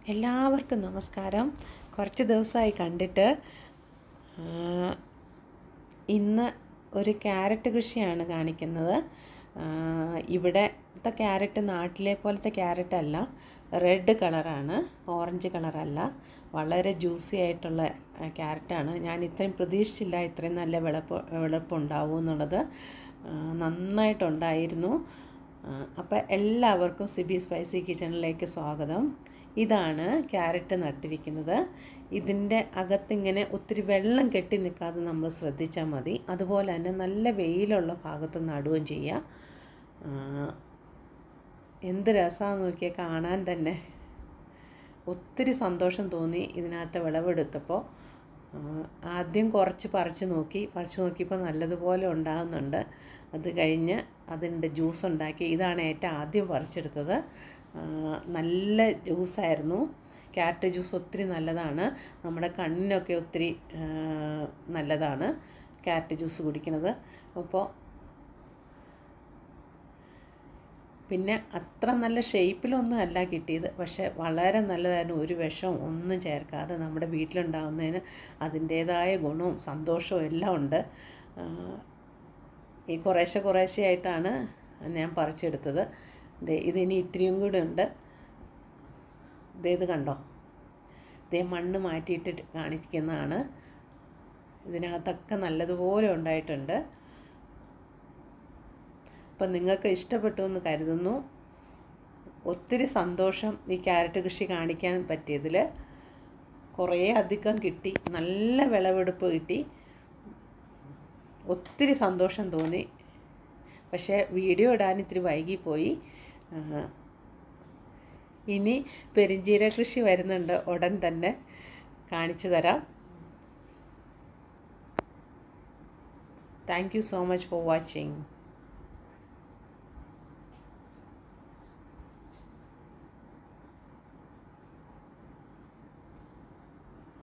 എല്ലാവർക്കും നമസ്കാരം കുറച്ച് ദിവസമായി കണ്ടിട്ട് ആ, ഇന്ന് ഒരു ക്യാരറ്റ് കൃഷിയാണ് കാണിക്കുന്നത് ആ, ഇവിടത്തെ ക്യാരറ്റ് നാട്ടിലെ പോലത്തെ ക്യാരറ്റ് അല്ല റെഡ് കളറാണ് ഓറഞ്ച് കളറല്ല വളരെ ജ്യൂസി ആയിട്ടുള്ള ആ, ക്യാരറ്റാണ് ഞാൻ ഇത്രയും പ്രതീക്ഷിച്ചില്ല ഇത്രയും നല്ല വിളപ്പ് വിളപ്പുണ്ടാവും എന്നുള്ളത് ആ, നന്നായിട്ടുണ്ടായിരുന്നു അപ്പോൾ എല്ലാവർക്കും സിബി സ്പൈസി കിച്ചണിലേക്ക് സ്വാഗതം ഇതാണ് ക്യാരറ്റ് നട്ടിരിക്കുന്നത് ഇതിൻ്റെ അകത്തിങ്ങനെ ഒത്തിരി വെള്ളം കെട്ടി നിൽക്കാതെ നമ്മൾ ശ്രദ്ധിച്ചാൽ മതി അതുപോലെ തന്നെ നല്ല വെയിലുള്ള ഭാഗത്ത് നടുകയും ചെയ്യുക ആ, എന്ത് രസമാണെന്ന് നോക്കിയാൽ കാണാൻ തന്നെ ഒത്തിരി സന്തോഷം തോന്നി ഇതിനകത്ത് വിളവെടുത്തപ്പോൾ ആ, ആദ്യം കുറച്ച് പറിച്ച് നോക്കി പറിച്ച് നോക്കിയപ്പോൾ നല്ലതുപോലെ ഉണ്ടാകുന്നുണ്ട് അത് കഴിഞ്ഞ് അതിൻ്റെ ജ്യൂസ് ഉണ്ടാക്കി ഇതാണ് ഏറ്റവും ആദ്യം പറിച്ചെടുത്തത് ആ, നല്ല ജ്യൂസായിരുന്നു ക്യാരറ്റ് ജ്യൂസ് ഒത്തിരി നല്ലതാണ് നമ്മുടെ കണ്ണിനൊക്കെ ഒത്തിരി ആ, നല്ലതാണ് ക്യാരറ്റ് ജ്യൂസ് കുടിക്കുന്നത് അപ്പോൾ പിന്നെ അത്ര നല്ല ഷേപ്പിലൊന്നും അല്ല കിട്ടിയത് പക്ഷേ വളരെ നല്ലതായിരുന്നു ഒരു വിഷവും ഒന്നും ചേർക്കാതെ നമ്മുടെ വീട്ടിലുണ്ടാകുന്നതിന് അതിൻ്റേതായ ഗുണവും സന്തോഷവും എല്ലാം ഉണ്ട് ആ, ഈ കുറേശ്ശെ കുറേശ്ശെ ആയിട്ടാണ് ഞാൻ പറിച്ചെടുത്തത് ദേ ഇതിനി ഇത്തിരിയും കൂടെ ഉണ്ട് ദേ ഇത് കണ്ടോ ദേ മണ്ണ് മാറ്റിയിട്ട് കാണിക്കുന്നതാണ് ഇതിനകത്തൊക്കെ നല്ലതുപോലെ ഉണ്ടായിട്ടുണ്ട് അപ്പം നിങ്ങൾക്ക് ഇഷ്ടപ്പെട്ടു എന്ന് കരുതുന്നു ഒത്തിരി സന്തോഷം ഈ ക്യാരറ്റ് കൃഷി കാണിക്കാൻ പറ്റിയതിൽ കുറേ അധികം കിട്ടി നല്ല വിളവെടുപ്പ് കിട്ടി ഒത്തിരി സന്തോഷം തോന്നി പക്ഷേ വീഡിയോ ഇടാൻ ഇത്തിരി വൈകിപ്പോയി ആ, ഇനി പെരിഞ്ചീര കൃഷി വരുന്നുണ്ട് ഉടൻ തന്നെ കാണിച്ചു തരാം thank you so much for watching